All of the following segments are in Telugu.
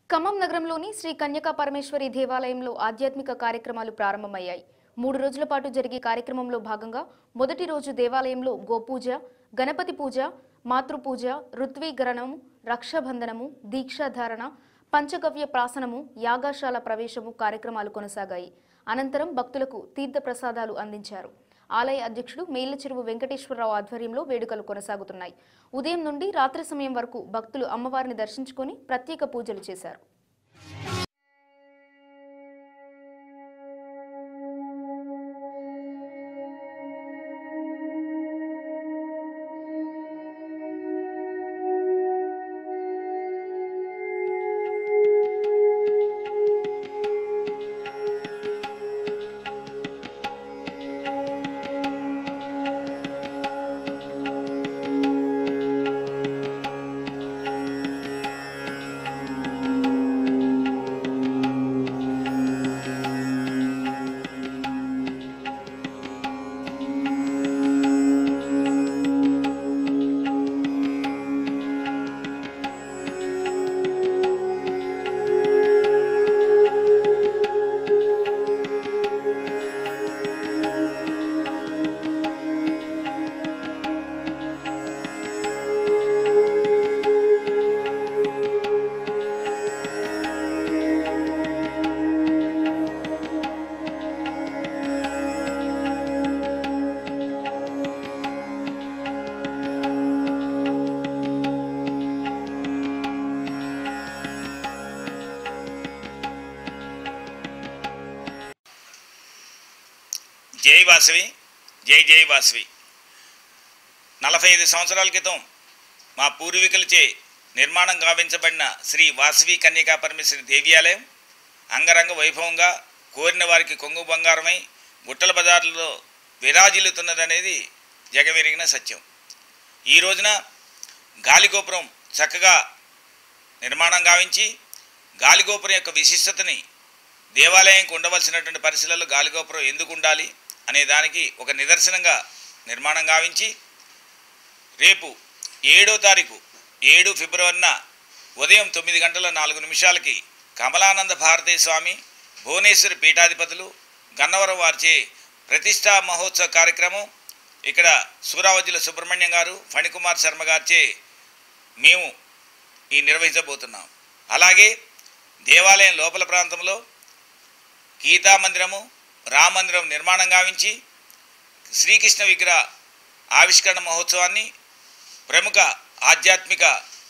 ఖమ్మం నగరంలోని శ్రీ కన్యకా పరమేశ్వరి దేవాలయంలో ఆధ్యాత్మిక కార్యక్రమాలు ప్రారంభమయ్యాయి మూడు రోజుల పాటు జరిగే కార్యక్రమంలో భాగంగా మొదటి రోజు దేవాలయంలో గోపూజ గణపతి పూజ మాతృపూజ ఋత్వీకరణము రక్షాబంధనము దీక్షాధారణ పంచగవ్య ప్రాసనము యాగాశాల ప్రవేశము కార్యక్రమాలు కొనసాగాయి అనంతరం భక్తులకు తీర్థ ప్రసాదాలు అందించారు ఆలయ అధ్యక్షుడు మేళ్ల చెరువు వెంకటేశ్వరరావు ఆధ్వర్యంలో వేడుకలు కొనసాగుతున్నాయి ఉదయం నుండి రాత్రి సమయం వరకు భక్తులు అమ్మవారిని దర్శించుకొని ప్రత్యేక పూజలు చేశారు జై వాసవి జై జై వాసవి నలభై ఐదు సంవత్సరాల క్రితం మా పూర్వీకులచే నిర్మాణం గావించబడిన శ్రీ వాసవి కన్యకా పరమేశ్వరి దేవ్యాలయం అంగరంగ వైభవంగా కోరిన వారికి కొంగు బంగారమై గుట్టల బజార్లలో విరాజిల్లుతున్నదనేది జగమెరిగిన సత్యం ఈ రోజున గాలిగోపురం చక్కగా నిర్మాణం గావించి గాలిగోపురం యొక్క విశిష్టతని దేవాలయంకి ఉండవలసినటువంటి పరిస్థితులలో గాలిగోపురం ఎందుకు ఉండాలి అనే దానికి ఒక నిదర్శనంగా నిర్మాణం గావించి రేపు ఏడో తారీఖు ఏడు ఫిబ్రవరిన ఉదయం తొమ్మిది గంటల నాలుగు నిమిషాలకి కమలానంద భారతీ స్వామి భువనేశ్వరి పీఠాధిపతులు గన్నవరం వారిచే ప్రతిష్టా మహోత్సవ కార్యక్రమం ఇక్కడ సూరావజ్జుల సుబ్రహ్మణ్యం గారు ఫణికుమార్ శర్మ గారిచే మేము ఈ నిర్వహించబోతున్నాం అలాగే దేవాలయం లోపల ప్రాంతంలో గీతా మందిరము రామ మందిరం నిర్మాణం గావించి శ్రీకృష్ణ విగ్రహ ఆవిష్కరణ మహోత్సవాన్ని ప్రముఖ ఆధ్యాత్మిక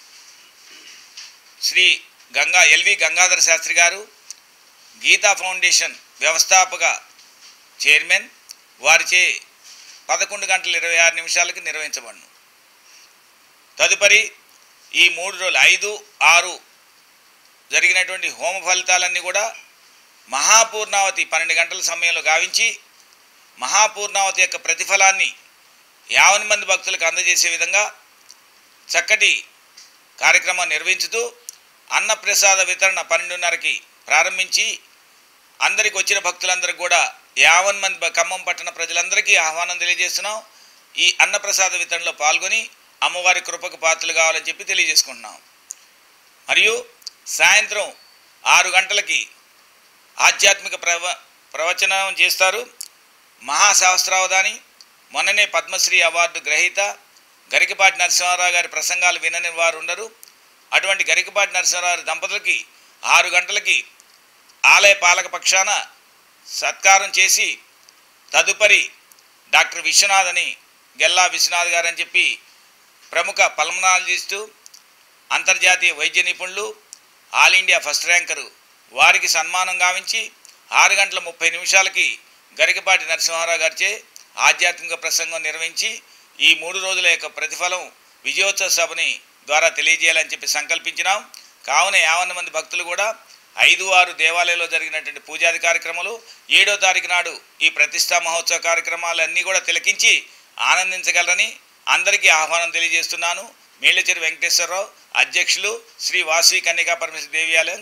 శ్రీ గంగా ఎల్వి గంగాధర శాస్త్రి గారు గీతా ఫౌండేషన్ వ్యవస్థాపక చైర్మన్ వారిచే పదకొండు గంటల ఇరవై ఆరు నిమిషాలకి నిర్వహించబడును తదుపరి ఈ మూడు రోజులు ఐదు ఆరు జరిగినటువంటి హోమ ఫలితాలన్నీ కూడా మహాపూర్ణావతి పన్నెండు గంటల సమయంలో గావించి మహాపూర్ణావతి యొక్క ప్రతిఫలాన్ని యావన్ మంది భక్తులకు అందజేసే విధంగా చక్కటి కార్యక్రమం నిర్వహించుతూ అన్నప్రసాద వితరణ పన్నెండున్నరకి ప్రారంభించి అందరికి వచ్చిన భక్తులందరికీ కూడా యావన్ మంది భ- ఖమ్మం పట్టణ ప్రజలందరికీ ఆహ్వానం తెలియజేస్తున్నాం ఈ అన్నప్రసాద వితరణలో పాల్గొని అమ్మవారి కృపకు పాత్రలు కావాలని చెప్పి తెలియజేసుకుంటున్నాం మరియు సాయంత్రం ఆరు గంటలకి ఆధ్యాత్మిక ప్రవ ప్రవచనం చేస్తారు మహాశాస్త్రావధాని మొన్ననే పద్మశ్రీ అవార్డు గ్రహీత గరికపాటి నరసింహారావు గారి ప్రసంగాలు వినని వారు ఉండరు అటువంటి గరికపాటి నరసింహారావు గారి దంపతులకి ఆరు గంటలకి ఆలయ పాలక పక్షాన సత్కారం చేసి తదుపరి డాక్టర్ విశ్వనాథ్ అని గెల్లా విశ్వనాథ్ గారు అని చెప్పి ప్రముఖ పల్మనాలజిస్టు అంతర్జాతీయ వైద్య నిపుణులు ఆల్ ఇండియా ఫస్ట్ ర్యాంకరు వారికి సన్మానం గావించి ఆరు గంటల ముప్పై నిమిషాలకి గరికపాటి నరసింహారావు గారిచే ఆధ్యాత్మిక ప్రసంగం నిర్వహించి ఈ మూడు రోజుల యొక్క ప్రతిఫలం విజయోత్సవ సభని ద్వారా తెలియజేయాలని చెప్పి సంకల్పించినాం కావున యావన్న మంది భక్తులు కూడా ఐదు ఆరు దేవాలయంలో జరిగినటువంటి పూజాది కార్యక్రమాలు ఏడో తారీఖు నాడు ఈ ప్రతిష్టా మహోత్సవ కార్యక్రమాలన్నీ కూడా తిలకించి ఆనందించగలరని అందరికీ ఆహ్వానం తెలియజేస్తున్నాను మేళ్ళచెరు వెంకటేశ్వరరావు అధ్యక్షులు శ్రీ వాసవి కన్యకా పరమేశ్వర దేవాలయం